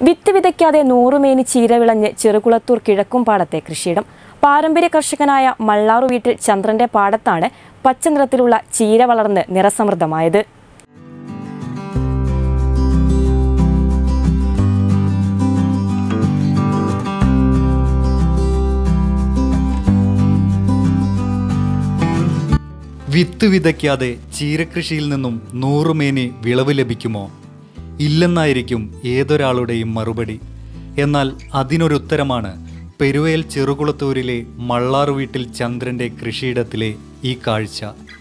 വിത്ത് വിതയ്ക്കാതെ നൂറുമേനി ചീര വിളഞ്ഞ് ചെറുകുളത്തൂർ കിഴക്കുംപാടത്തെ കൃഷിയിടം പാരമ്പര്യ കർഷകനായ മള്ളാറു വീട്ടിൽ ചന്ദ്രന്റെ പാടത്താണ് പച്ച നിറത്തിലുള്ള ചീര വളർന്ന് നിറസമൃദ്ധമായത് വിത്ത് വിതയ്ക്കാതെ ചീരകൃഷിയിൽ നിന്നും നൂറുമേനി വിളവ് ലഭിക്കുമോ ഇല്ലെന്നായിരിക്കും ഏതൊരാളുടെയും മറുപടി എന്നാൽ അതിനൊരുത്തരമാണ് പെരുവേൽ ചെറുകുളത്തൂരിലെ മള്ളാറു വീട്ടിൽ ചന്ദ്രന്റെ കൃഷിയിടത്തിലെ ഈ കാഴ്ച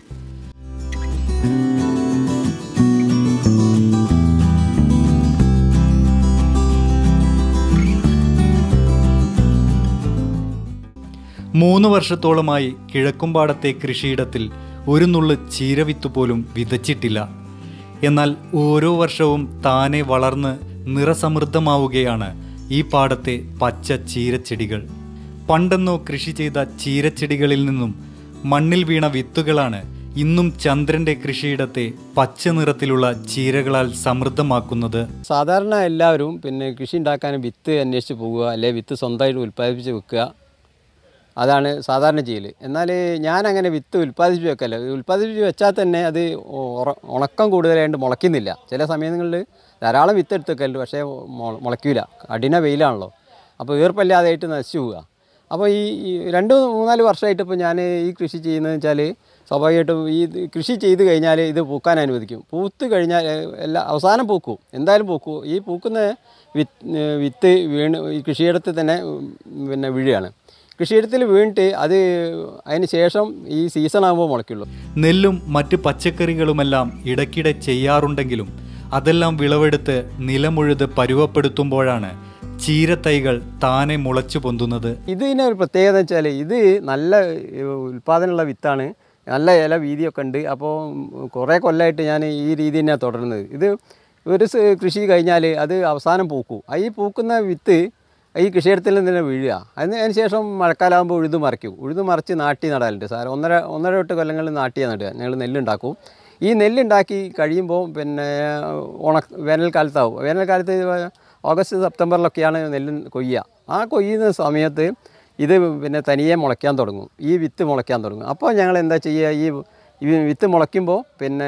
മൂന്ന് വർഷത്തോളമായി കിഴക്കുംപാടത്തെ കൃഷിയിടത്തിൽ ഒരു നുള്ള് ചീരവിത്ത് പോലും വിതച്ചിട്ടില്ല എന്നാൽ ഓരോ വർഷവും താനെ വളർന്ന് നിറസമൃദ്ധമാവുകയാണ് ഈ പാടത്തെ പച്ച ചീരച്ചെടികൾ പണ്ടെന്നോ കൃഷി ചെയ്ത ചീരച്ചെടികളിൽ നിന്നും മണ്ണിൽ വീണ വിത്തുകളാണ് ഇന്നും ചന്ദ്രന്റെ കൃഷിയിടത്തെ പച്ച നിറത്തിലുള്ള ചീരകളാൽ സമൃദ്ധമാക്കുന്നത് സാധാരണ എല്ലാവരും പിന്നെ കൃഷി ഉണ്ടാക്കാൻ വിത്ത് അന്വേഷിച്ച് പോവുക അല്ലെങ്കിൽ വിത്ത് സ്വന്തമായിട്ട് ഉൽപ്പാദിപ്പിച്ച് വെക്കുക അതാണ് സാധാരണ ചെയ്യൽ എന്നാൽ ഞാൻ അങ്ങനെ വിത്ത് ഉൽപ്പാദിപ്പിച്ച് വെക്കല്ല ഉൽപ്പാദിപ്പിച്ച് വെച്ചാൽ തന്നെ അത് ഉറ- ഉണക്കം കൂടുതലായിട്ട് മുളയ്ക്കുന്നില്ല ചില സമയങ്ങളിൽ ധാരാളം വിത്ത് എടുത്ത് വെക്കലുണ്ട് പക്ഷേ മൊ- മുളയ്ക്കില്ല കഠിന വെയിലാണല്ലോ അപ്പോൾ ഈർപ്പല്ലാതായിട്ട് നശിച്ചു പോവുക അപ്പോൾ ഈ ഈ രണ്ട് മൂന്നാല് വർഷമായിട്ട് ഇപ്പോൾ ഞാൻ ഈ കൃഷി ചെയ്യുന്നതെന്ന് വെച്ചാൽ സ്വാഭാവികമായിട്ടും ഈ ഇത് കൃഷി ചെയ്ത് കഴിഞ്ഞാൽ ഇത് പൂക്കാൻ അനുവദിക്കും പൂത്ത് കഴിഞ്ഞാൽ ഏഹ്, എല്ലാ അവസാനം പൂക്കും എന്തായാലും പൂക്കും ഈ പൂക്കുന്ന വിത്ത് ഏഹ്, വിത്ത് വീണ് ഈ കൃഷിയിടത്തിൽ തന്നെ ഉം, പിന്നെ വീഴുകയാണ് കൃഷിയിടത്തിൽ വീണിട്ട് അത് അതിന് ശേഷം ഈ സീസൺ ആകുമ്പോൾ മുളയ്ക്കുള്ളൂ നെല്ലും മറ്റ് പച്ചക്കറികളുമെല്ലാം ഇടയ്ക്കിടെ ചെയ്യാറുണ്ടെങ്കിലും അതെല്ലാം വിളവെടുത്ത് നിലമുഴുത് പരുവപ്പെടുത്തുമ്പോഴാണ് ചീരത്തൈകൾ താനെ മുളച്ചു പൊന്തുന്നത് ഇതിന് ഒരു പ്രത്യേകത വെച്ചാൽ ഇത് നല്ല ഏഹ്, ഉൽപ്പാദനമുള്ള വിത്താണ് നല്ല ഇല വീതിയൊക്കെ ഉണ്ട് അപ്പോൾ കുറേ കൊല്ലമായിട്ട് ഞാൻ ഈ രീതി തന്നെയാണ് തുടരുന്നത് ഇത് ഒരു സ് കൃഷി കഴിഞ്ഞാൽ അത് അവസാനം പൂക്കും ആ ഈ പൂക്കുന്ന വിത്ത് ഈ കൃഷിയിടത്തിൽ നിന്ന് തന്നെ വീഴുക അതിന് അതിന് ശേഷം മഴക്കാലമാകുമ്പോൾ ഉഴുതു മറിക്കും ഉഴുതു മറിച്ച് നാട്ടി നടാറുണ്ട് സാർ ഒന്നര ഒന്നര എട്ട് കൊല്ലങ്ങളിൽ നാട്ടിയാണ് നടുക ഞങ്ങൾ നെല്ലുണ്ടാക്കും ഈ നെല്ലുണ്ടാക്കി കഴിയുമ്പോൾ പിന്നെ ഉണ വേനൽക്കാലത്താവും വേനൽക്കാലത്ത് ഓഗസ്റ്റ് സെപ്റ്റംബറിലൊക്കെയാണ് നെല്ല് കൊയ്യുക ആ കൊയ്യുന്ന സമയത്ത് ഇത് പിന്നെ തനിയെ മുളയ്ക്കാൻ തുടങ്ങും ഈ വിത്ത് മുളയ്ക്കാൻ തുടങ്ങും അപ്പോൾ ഞങ്ങൾ എന്താ ചെയ്യുക ഈ ഈ വിത്ത് മുളയ്ക്കുമ്പോൾ പിന്നെ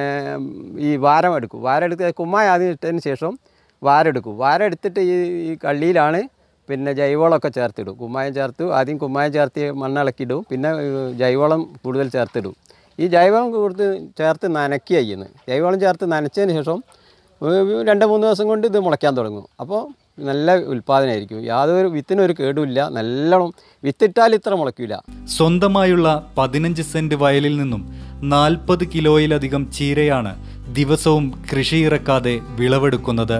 ഈ വാരം എടുക്കും വാരം എടുക്കുക കുമ്മായ ആദ്യം ഇട്ടതിന് ശേഷം വാരം എടുക്കും വാരം എടുത്തിട്ട് ഈ ഈ കള്ളിയിലാണ് പിന്നെ ജൈവവളമൊക്കെ ചേർത്തിടും കുമ്മായം ചേർത്ത് ആദ്യം കുമ്മായം ചേർത്ത് മണ്ണിളക്കിയിടും പിന്നെ ഏഹ്, ജൈവവളം കൂടുതൽ ചേർത്തിടും ഈ ജൈവവളം കൊടുത്ത് ചേർത്ത് നനയ്ക്കുക ചെയ്യുന്നത് ജൈവവളം ചേർത്ത് നനച്ചതിന് ശേഷം ഏഹ്, രണ്ട് മൂന്ന് ദിവസം കൊണ്ട് ഇത് മുളയ്ക്കാൻ തുടങ്ങും അപ്പോൾ നല്ല ഉൽപ്പാദനമായിരിക്കും യാതൊരു വിത്തിനൊരു കേടുമില്ല നല്ലോണം വിത്തിട്ടാൽ ഇത്ര മുളയ്ക്കില്ല സ്വന്തമായുള്ള പതിനഞ്ച് സെന്റ് വയലിൽ നിന്നും നാൽപ്പത് കിലോയിലധികം ചീരയാണ് ദിവസവും കൃഷി ഇറക്കാതെ വിളവെടുക്കുന്നത്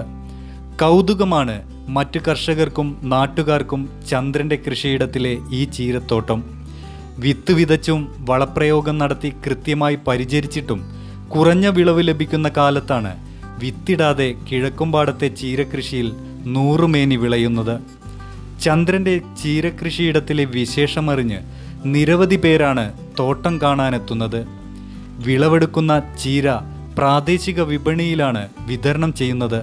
കൗതുകമാണ് മറ്റു കർഷകർക്കും നാട്ടുകാർക്കും ചന്ദ്രന്റെ കൃഷിയിടത്തിലെ ഈ ചീരത്തോട്ടം വിത്ത് വിതച്ചും വളപ്രയോഗം നടത്തി കൃത്യമായി പരിചരിച്ചിട്ടും കുറഞ്ഞ വിളവ് ലഭിക്കുന്ന കാലത്താണ് വിത്തിടാതെ കിഴക്കുംപാടത്തെ ചീരകൃഷിയിൽ നൂറുമേനി വിളയുന്നത് ചന്ദ്രന്റെ ചീരകൃഷിയിടത്തിലെ വിശേഷമറിഞ്ഞ് നിരവധി പേരാണ് തോട്ടം കാണാനെത്തുന്നത് വിളവെടുക്കുന്ന ചീര പ്രാദേശിക വിപണിയിലാണ് വിതരണം ചെയ്യുന്നത്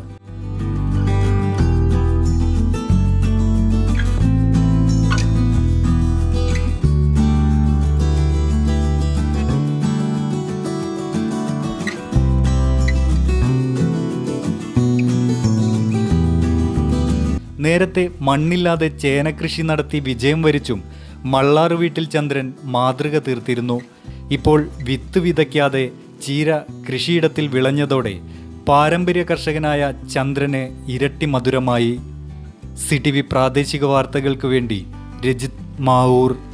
നേരത്തെ മണ്ണില്ലാതെ ചേനകൃഷി നടത്തി വിജയം വരിച്ചും മള്ളാറു വീട്ടിൽ ചന്ദ്രൻ മാതൃക തീർത്തിരുന്നു ഇപ്പോൾ വിത്ത് വിതയ്ക്കാതെ ചീര കൃഷിയിടത്തിൽ വിളഞ്ഞതോടെ പാരമ്പര്യ കർഷകനായ ചന്ദ്രന് ഇരട്ടി മധുരമായി സി ടി വി പ്രാദേശിക വാർത്തകൾക്ക് വേണ്ടി രജിത് മാവൂർ